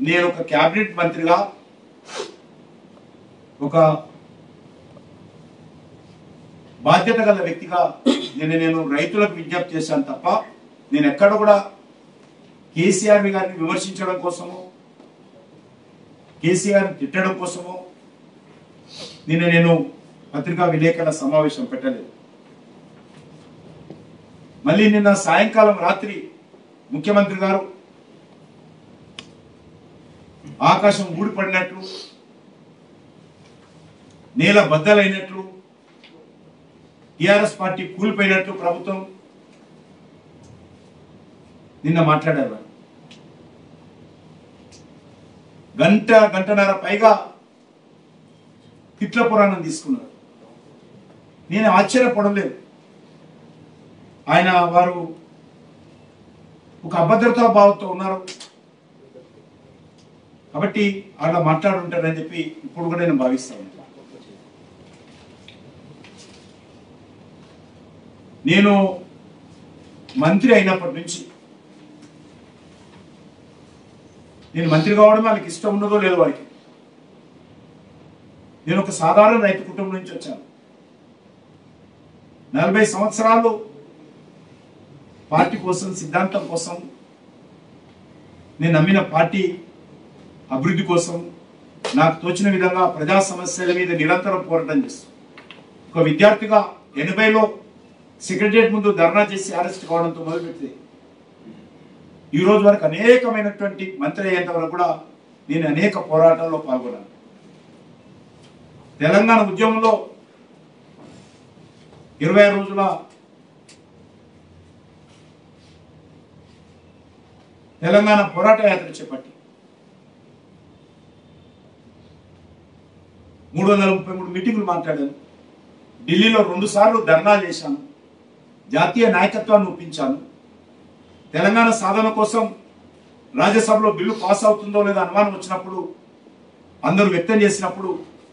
నేను ఒక క్యాబినెట్ మంత్రిగా ఒక బాధ్యత గల వ్యక్తిగా నేను నేను రైతులకు విజ్ఞప్తి చేశాను తప్ప నేను ఎక్కడ కూడా కేసీఆర్ గారిని విమర్శించడం కోసము కేసీఆర్ తిట్టడం కోసము నిన్న నేను పత్రికా విలేకరుల సమావేశం పెట్టలేదు మళ్ళీ నిన్న సాయంకాలం రాత్రి ముఖ్యమంత్రి గారు ఆకాశం ఊడిపడినట్లు నేల బద్దలైనట్లు టిఆర్ఎస్ పార్టీ కూలిపోయినట్లు ప్రభుత్వం నిన్న మాట్లాడారు వారు. గంట గంటన్నర పైగా తిట్ల పురాణం తీసుకున్నారు నేను ఆశ్చర్యపడలేదు ఆయన వారు ఒక అభద్రతా భావంతో ఉన్నారు కాబట్టి అలా మాట్లాడుంటారని చెప్పి ఇప్పుడు కూడా నేను భావిస్తాను నేను మంత్రి అయినప్పటి నుంచి నేను మంత్రి కావడం వాళ్ళకి ఇష్టం ఉన్నదో లేదో వారికి నేను ఒక సాధారణ రైతు కుటుంబం నుంచి వచ్చాను నలభై సంవత్సరాలు పార్టీ కోసం సిద్ధాంతం కోసం నేను నమ్మిన పార్టీ అభివృద్ధి కోసం నాకు తోచిన విధంగా ప్రజా సమస్యల మీద నిరంతరం పోరాటం చేస్తాను ఒక విద్యార్థిగా ఎనభైలో సెక్రటరియట్ ముందు ధర్నా చేసి అరెస్ట్ కావడంతో మొదలుపెట్టింది ఈ రోజు వరకు అనేకమైనటువంటి మంత్రి అయ్యేంత వరకు కూడా నేను అనేక పోరాటాల్లో పాల్గొన్నాను తెలంగాణ ఉద్యమంలో ఇరవై ఆరు రోజుల తెలంగాణ పోరాట యాత్ర చేపట్టి మూడు వందల ముప్పై మూడు మీటింగులు మాట్లాడాను ఢిల్లీలో రెండు సార్లు ధర్నా చేశాను జాతీయ నాయకత్వాన్ని ఒప్పించాను తెలంగాణ సాధన కోసం రాజ్యసభలో బిల్లు పాస్ అవుతుందో లేదో అనుమానం వచ్చినప్పుడు అందరూ వ్యక్తం చేసినప్పుడు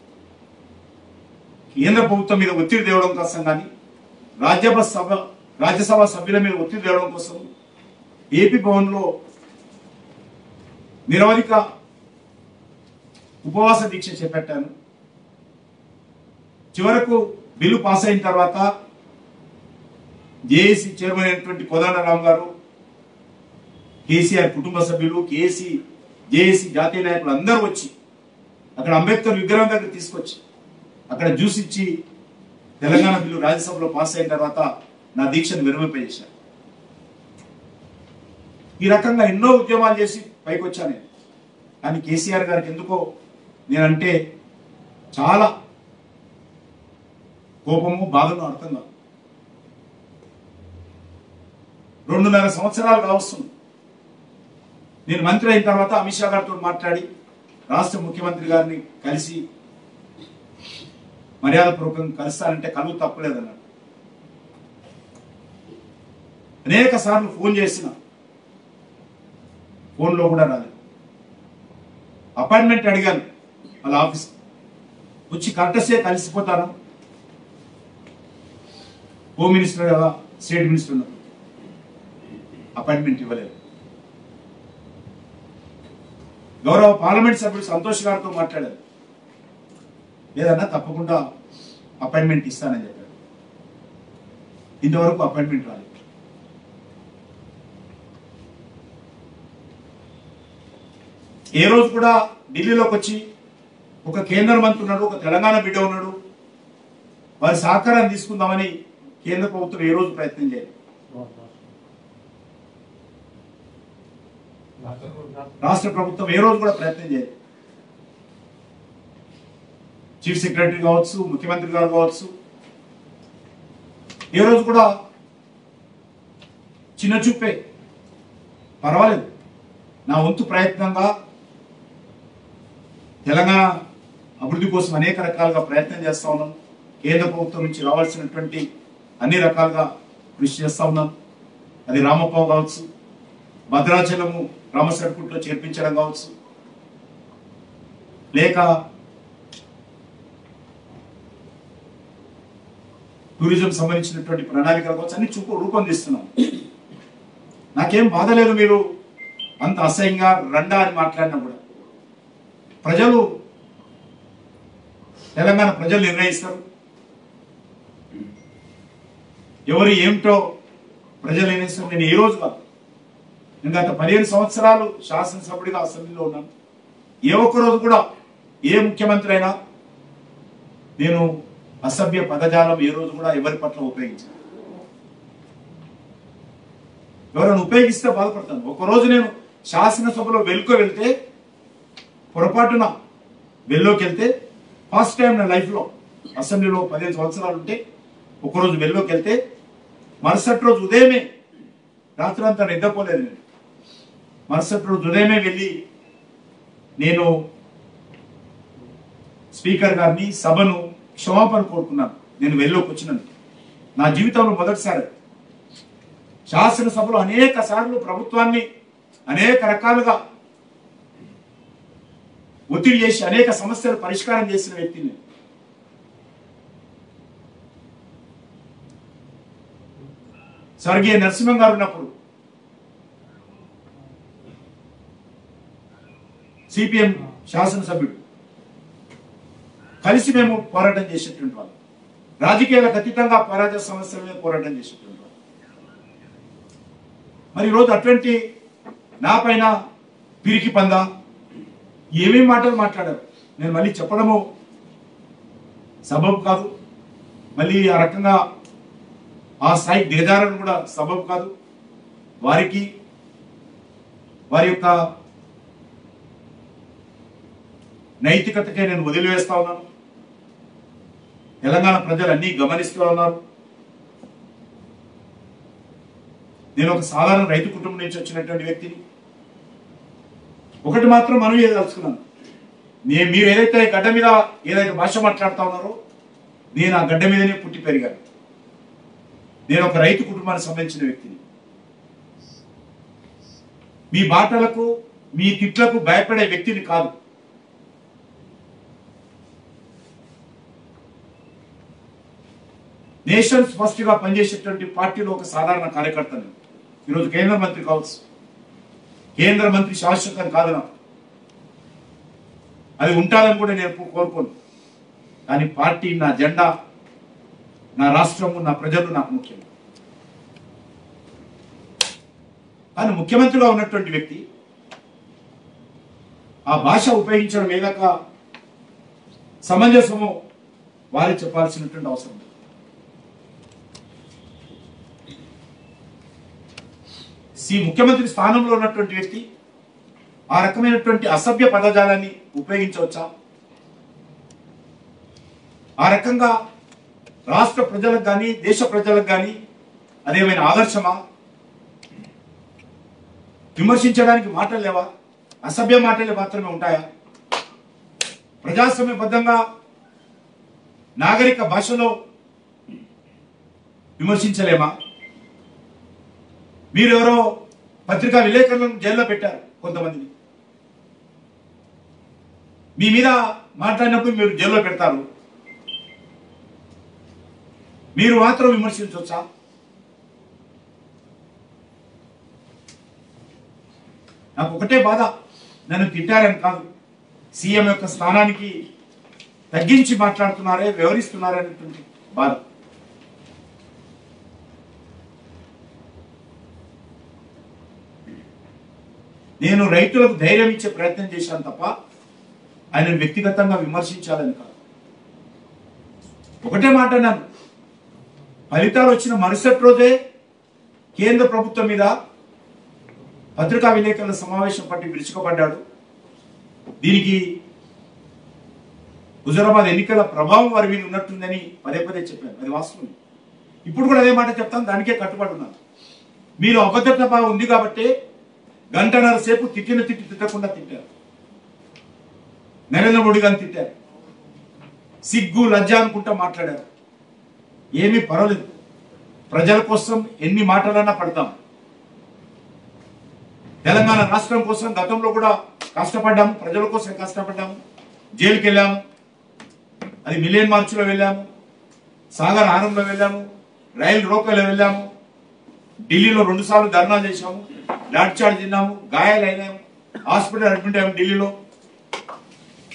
కేంద్ర ప్రభుత్వం మీద ఒత్తిడి తేవడం కోసం కానీ రాజ్యసభ సభ రాజ్యసభ సభ్యుల మీద ఒత్తిడి తేవడం కోసం ఏపీ భవన్లో నిరవధిక ఉపవాస దీక్ష చేపట్టాను చివరకు బిల్లు పాస్ అయిన తర్వాత జేఏసీ చైర్మన్ అయినటువంటి కోదండరామ్ గారు కేసీఆర్ కుటుంబ సభ్యులు కేసీ జేఏసీ జాతీయ నాయకులు అందరూ వచ్చి అక్కడ అంబేద్కర్ విగ్రహం దగ్గర తీసుకొచ్చి అక్కడ జ్యూస్ ఇచ్చి తెలంగాణ బిల్లు రాజ్యసభలో పాస్ అయిన తర్వాత నా దీక్షను విరమింపజేశారు ఈ రకంగా ఎన్నో ఉద్యమాలు చేసి పైకి వచ్చాను నేను కానీ కేసీఆర్ గారికి ఎందుకో నేనంటే చాలా కోపము బాధను అర్థం కాదు రెండున్నర సంవత్సరాలు కావస్తుంది నేను మంత్రి అయిన తర్వాత అమిత్ షా గారితో మాట్లాడి రాష్ట్ర ముఖ్యమంత్రి గారిని కలిసి మర్యాదపూర్వకంగా కలుస్తానంటే కలుగు తప్పలేదన్నాడు అనేక సార్లు ఫోన్ చేసిన ఫోన్లో కూడా రాలేదు అపాయింట్మెంట్ అడిగాను వాళ్ళ ఆఫీస్ వచ్చి కరెక్ట్సే కలిసిపోతాను హోమ్ మినిస్టర్ కదా స్టేట్ మినిస్టర్ ఉన్నప్పుడు అపాయింట్మెంట్ ఇవ్వలేదు గౌరవ పార్లమెంట్ సభ్యుడు సంతోష్ గారితో మాట్లాడారు లేదన్నా తప్పకుండా అపాయింట్మెంట్ ఇస్తానని చెప్పారు ఇంతవరకు అపాయింట్మెంట్ రాలేదు ఏ రోజు కూడా ఢిల్లీలోకి వచ్చి ఒక కేంద్ర మంత్రి ఉన్నాడు ఒక తెలంగాణ బిడ్డ ఉన్నాడు వారి సహకారాన్ని తీసుకుందామని కేంద్ర ప్రభుత్వం ఏ రోజు ప్రయత్నం చేయలేదు రాష్ట్ర ప్రభుత్వం ఏ రోజు కూడా ప్రయత్నం చేయలేదు చీఫ్ సెక్రటరీ కావచ్చు ముఖ్యమంత్రి గారు కావచ్చు ఏ రోజు కూడా చిన్న చూపే పర్వాలేదు నా వంతు ప్రయత్నంగా తెలంగాణ అభివృద్ధి కోసం అనేక రకాలుగా ప్రయత్నం చేస్తా ఉన్నాం కేంద్ర ప్రభుత్వం నుంచి రావాల్సినటువంటి అన్ని రకాలుగా కృషి చేస్తా ఉన్నాం అది రామప్ప కావచ్చు భద్రాచలము రామసర్కుట్లో చేర్పించడం కావచ్చు లేక టూరిజం సంబంధించినటువంటి ప్రణాళికలు కావచ్చు అన్ని చూపు రూపొందిస్తున్నాం నాకేం బాధ లేదు మీరు అంత అసహ్యంగా రండా అని మాట్లాడినా కూడా ప్రజలు తెలంగాణ ప్రజలు నిర్ణయిస్తారు ఎవరు ఏమిటో ప్రజలు నిర్ణయిస్తారు నేను ఏ రోజు కాదు నేను గత పదిహేను సంవత్సరాలు శాసనసభ్యుడిగా అసెంబ్లీలో ఉన్నాను ఏ ఒక్క రోజు కూడా ఏ ముఖ్యమంత్రి అయినా నేను అసభ్య పదజాలం ఏ రోజు కూడా ఎవరి పట్ల ఉపయోగించాను ఎవరైనా ఉపయోగిస్తే బాధపడతాను ఒకరోజు నేను శాసనసభలో వెలుకో వెళ్తే పొరపాటున వెల్లోకి వెళ్తే ఫస్ట్ టైం నా లైఫ్లో అసెంబ్లీలో పదిహేను సంవత్సరాలు ఉంటే ఒకరోజు వెల్లోకి వెళ్తే మరుసటి రోజు ఉదయమే రాత్రి అంతా నిద్రపోలేదు నేను మరుసటి రోజు ఉదయమే వెళ్ళి నేను స్పీకర్ గారిని సభను క్షమాపణ కోరుకున్నాను నేను వెళ్ళోకి వచ్చినాను నా జీవితంలో మొదటిసారి శాసనసభలో అనేక సార్లు ప్రభుత్వాన్ని అనేక రకాలుగా ఒత్తిడి చేసి అనేక సమస్యలు పరిష్కారం చేసిన వ్యక్తిని నేను. స్వర్గీయ నరసింహం గారు ఉన్నప్పుడు సిపిఎం శాసనసభ్యుడు కలిసి మేము పోరాటం చేసేటువంటి వాళ్ళు రాజకీయాలకు అతీతంగా పోరాట సమస్యల మీద పోరాటం చేసేటువంటి వాళ్ళు మరి ఈరోజు అటువంటి నా పైన పిరికి పంద ఏమేమి మాటలు మాట్లాడారు నేను మళ్ళీ చెప్పడము సబబు కాదు మళ్ళీ ఆ రకంగా ఆ స్థాయి దిగజారడం కూడా సబబు కాదు వారికి వారి యొక్క నైతికతకే నేను వదిలివేస్తా ఉన్నాను తెలంగాణ ప్రజలు అన్నీ గమనిస్తూ ఉన్నారు నేను ఒక సాధారణ రైతు కుటుంబం నుంచి వచ్చినటువంటి వ్యక్తిని ఒకటి మాత్రం మనం ఏదలుచుకున్నాను నేను మీరు ఏదైతే గడ్డ మీద ఏదైతే భాష మాట్లాడుతా ఉన్నారో నేను ఆ గడ్డ మీదనే పుట్టి పెరిగాను నేను ఒక రైతు కుటుంబానికి సంబంధించిన వ్యక్తిని మీ బాటలకు మీ తిట్లకు భయపడే వ్యక్తిని కాదు నేషన్ ఫస్ట్ గా పనిచేసేటువంటి పార్టీలో ఒక సాధారణ కార్యకర్తని ఈరోజు కేంద్ర మంత్రి కావచ్చు కేంద్ర మంత్రి శాశ్వతం కాదు నాకు అది ఉంటాదని కూడా నేను కోరుకోను కానీ పార్టీ నా జెండా నా రాష్ట్రము నా ప్రజలు నాకు ముఖ్యం కానీ ముఖ్యమంత్రిగా ఉన్నటువంటి వ్యక్తి ఆ భాష ఉపయోగించడం ఏదాకా సమంజసమో వారి చెప్పాల్సినటువంటి అవసరం ఉంది సి ముఖ్యమంత్రి స్థానంలో ఉన్నటువంటి వ్యక్తి ఆ రకమైనటువంటి అసభ్య పదజాలాన్ని ఉపయోగించవచ్చా ఆ రకంగా రాష్ట్ర ప్రజలకు కానీ దేశ ప్రజలకు కానీ అదేమైనా ఆదర్శమా విమర్శించడానికి మాటలు లేవా అసభ్య మాటలు మాత్రమే ఉంటాయా ప్రజాస్వామ్యబద్ధంగా నాగరిక భాషలో విమర్శించలేమా మీరెవరో పత్రికా విలేకరులను జైల్లో పెట్టారు కొంతమందిని మీ మీద మాట్లాడినప్పుడు మీరు జైల్లో పెడతారు మీరు మాత్రం విమర్శించవచ్చా నాకు ఒకటే బాధ నన్ను తిట్టారని కాదు సీఎం యొక్క స్థానానికి తగ్గించి మాట్లాడుతున్నారే వివరిస్తున్నారే అనేటువంటి బాధ నేను రైతులకు ధైర్యం ఇచ్చే ప్రయత్నం చేశాను తప్ప ఆయన వ్యక్తిగతంగా విమర్శించాలని కాదు ఒకటే మాట అన్నాను ఫలితాలు వచ్చిన మరుసటి రోజే కేంద్ర ప్రభుత్వం మీద పత్రికా విలేకరుల సమావేశం పట్టి విరుచుకపడ్డాడు దీనికి హుజరాబాద్ ఎన్నికల ప్రభావం వారి మీద ఉన్నట్టుందని పదే పదే చెప్పాను అది వాస్తవం ఇప్పుడు కూడా అదే మాట చెప్తాను దానికే కట్టుబడి ఉన్నాను మీరు అభద్రత భావం ఉంది కాబట్టి గంటన్నర సేపు తిట్టిన తిట్టి తిట్టకుండా తిట్టారు నరేంద్ర మోడీ గారిని తిట్టారు సిగ్గు లజ్జ అనుకుంటా మాట్లాడారు ఏమీ పర్వాలేదు ప్రజల కోసం ఎన్ని మాటలన్నా పడతాం తెలంగాణ రాష్ట్రం కోసం గతంలో కూడా కష్టపడ్డాము ప్రజల కోసం కష్టపడ్డాము జైలుకి వెళ్ళాము అది మిలియన్ మార్చిలో వెళ్ళాము సాగర్ ఆనంలో వెళ్ళాము రైలు రోకోలో వెళ్ళాము ఢిల్లీలో రెండు సార్లు ధర్నా చేశాము లాఠీ చార్జ్ తిన్నాము గాయాలైనాము హాస్పిటల్ అడ్మిట్ అయ్యాము ఢిల్లీలో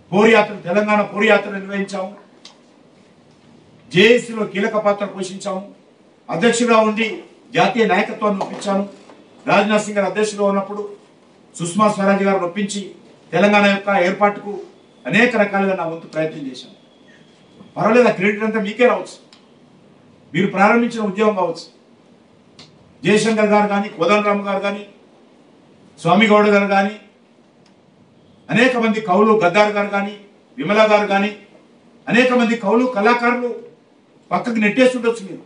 పోరుయాత్ర తెలంగాణ పోరుయాత్ర నిర్వహించాము జేఏసీలో కీలక పాత్ర పోషించాము అధ్యక్షుడిగా ఉండి జాతీయ నాయకత్వాన్ని ఒప్పించాను రాజ్నాథ్ సింగ్ గారు అధ్యక్షుడిగా ఉన్నప్పుడు సుష్మా స్వరాజ్ గారిని ఒప్పించి తెలంగాణ యొక్క ఏర్పాటుకు అనేక రకాలుగా నా వంతు ప్రయత్నం చేశాను పర్వాలేదు ఆ క్రెడిట్ అంతా మీకే రావచ్చు మీరు ప్రారంభించిన ఉద్యోగం కావచ్చు జయశంకర్ గారు కానీ కోదండరామ్ గారు కానీ స్వామి గౌడ్ గారు కానీ అనేక మంది కవులు గద్దార్ గారు కానీ విమలా గారు కానీ అనేక మంది కవులు కళాకారులు పక్కకు నెట్టేస్తుండొచ్చు మీరు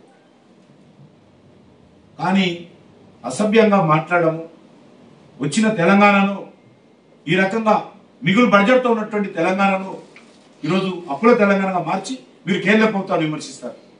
కానీ అసభ్యంగా మాట్లాడము వచ్చిన తెలంగాణను ఈ రకంగా మిగులు బడ్జెట్తో ఉన్నటువంటి తెలంగాణను ఈరోజు అప్పుల తెలంగాణగా మార్చి మీరు కేంద్ర ప్రభుత్వాన్ని విమర్శిస్తారు